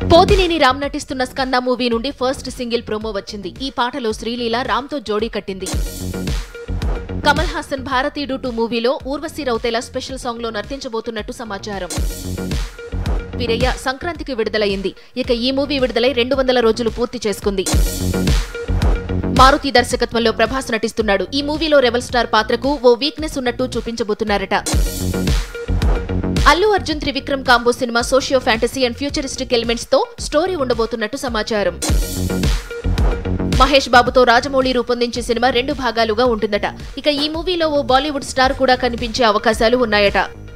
పోతినేని రామ్ నటిస్తున్న స్కంద మూవీ నుండి first single promo వచ్చింది ఈ పాటలో శ్రీలీల రామ్తో జోడీ కట్టింది కమల్ హాసన్ భారతీయుడు టూ మూవీలో ఊర్వశి రౌతేలా స్పెషల్ సాంగ్ లో నర్తించబోతున్నట్టు సమాచారం వీరయ్య సంక్రాంతికి విడుదలైంది ఇక ఈ మూవీ విడుదలై రెండు వందల రోజులు పూర్తి చేసుకుంది మారుతి దర్శకత్వంలో ప్రభాస్ నటిస్తున్నాడు ఈ మూవీలో రెబల్ స్టార్ పాత్రకు ఓ వీక్నెస్ ఉన్నట్టు చూపించబోతున్నారట అల్లు అర్జున్ త్రివిక్రమ్ కాంబో సినిమా socio fantasy and futuristic elements తో స్టోరీ ఉండబోతున్నట్టు సమాచారం మహేష్ బాబుతో రాజమౌళి రూపొందించే సినిమా రెండు భాగాలుగా ఉంటుందట ఇక ఈ మూవీలో ఓ బాలీవుడ్ స్టార్ కూడా కనిపించే అవకాశాలు ఉన్నాయట